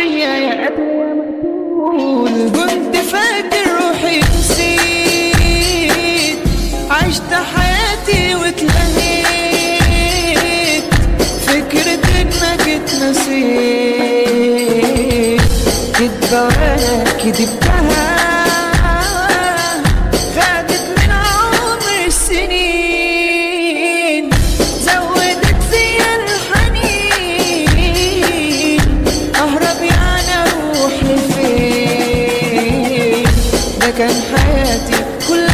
فيا يا قلبي مقتول كنت فاكر روحي نسيت عشت حياتي واتلهيت فكرة انك اتنسيت كدبة وانا كدبتها خدت من عمر السنين زودت فيا الحنين اهرب يعني اروح لفين ده كان حياتي كلها